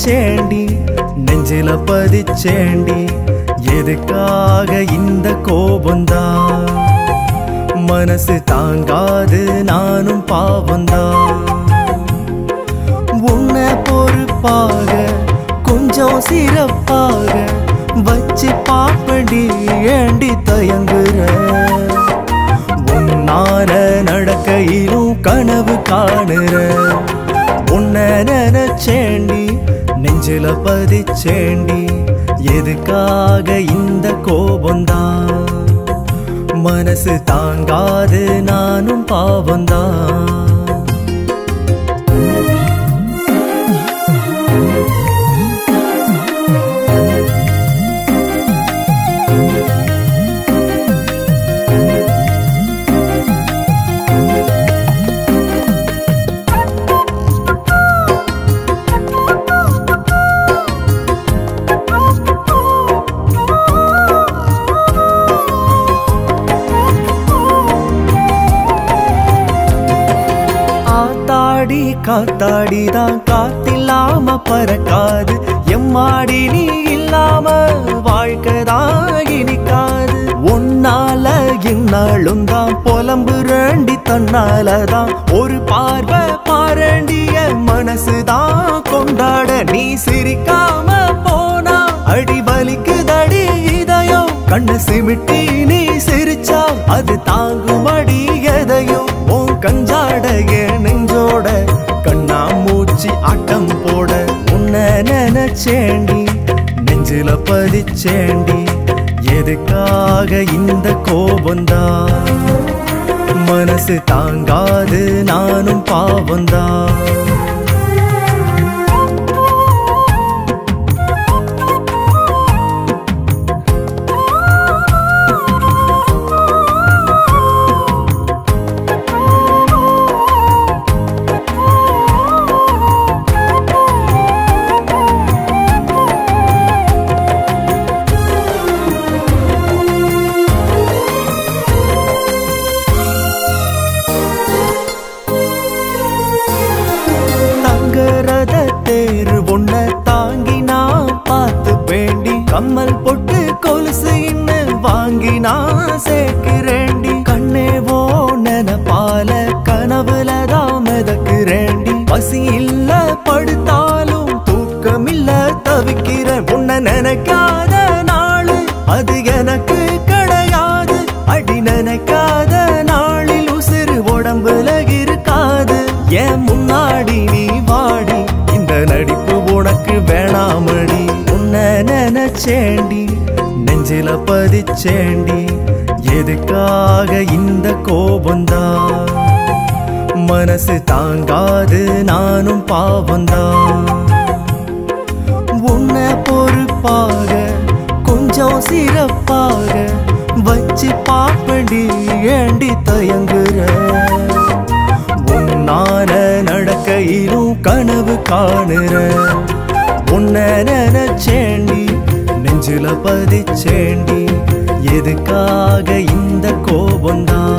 நினைச்சேண்டி நெஞ்சில பதிச்சேண்டி எதுக்காக இந்த கோபந்தான் மனசு தாங்காது நானும் பாவந்தான் உன்னை பொறுப்பாக கொஞ்சம் சிறப்பாக வச்சு பாப்படி ஏண்டி தயங்குற உன்னால நடக்கையிலும் கனவு காணுற உன்னை நினைச்சேண்டி நெஞ்சில பதிச்சேண்டி எதுக்காக இந்த கோபந்தான் மனசு தாங்காது நானும் பாவந்தான் ஆத்தாடி காத்தாடி தான் காத்தில்லாம பறக்காது எம்மாடி நீ இல்லாம வாழ்க்கை தான் இனிக்காது உன்னால இந்நாளும் தான் புலம்பு ரெண்டி தன்னால தான் ஒரு பார்வை பாரண்டிய மனசு தான் கொண்டாட நீ சிரிக்காம போனா அடி வலிக்குதடி இதயம் கண்ணு சிமிட்டி நீ சிரிச்சா அது தாங்கும் அடி எதையும் உன் கஞ்சாட என் நெஞ்சோட கண்ணா மூச்சு ஆட்டம் போட உன்னை நினைச்சேண்டி நெஞ்சில பதிச்சேண்டி எதுக்காக இந்த கோபந்தான் மனசு தாங்காது நானும் பாவந்தான் தங்கரத தேர் ஒன்ன தாங்கி நான் பார்த்து வேண்டி கம்மல் பொட்டு கொலுசு இன்னு வாங்கி நான் சேர்க்கிறேண்டி கண்ணே ஓ நெனப்பால கனவுல தான் மிதக்கிறேண்டி பசி இல்ல படுத்தாலும் தூக்கம் இல்ல தவிக்கிறேன் உன்னை நினைக்காத நாளு அது எனக்கு கிடையாது அடி நினைக்காத நாளில் உசிறு உடம்புல இருக்காது என் முன்னாடி நீ வாடி இந்த நடிப்பு உனக்கு வேணாமடி உன்னை நினைச்சேண்டி நெஞ்சில பதிச்சேண்டி எதுக்காக இந்த கோபந்தான் மனசு தாங்காது நானும் பாவந்தான் உன்னை பொறுப்பாக கொஞ்சம் சிறப்பாக வச்சு பாப்படி ஏண்டி தயங்குற உன்னால நடக்கையிலும் கனவு காணுற உன்னை நினைச்சேண்டி நெஞ்சில பதிச்சேண்டி எதுக்காக இந்த கோபந்தான்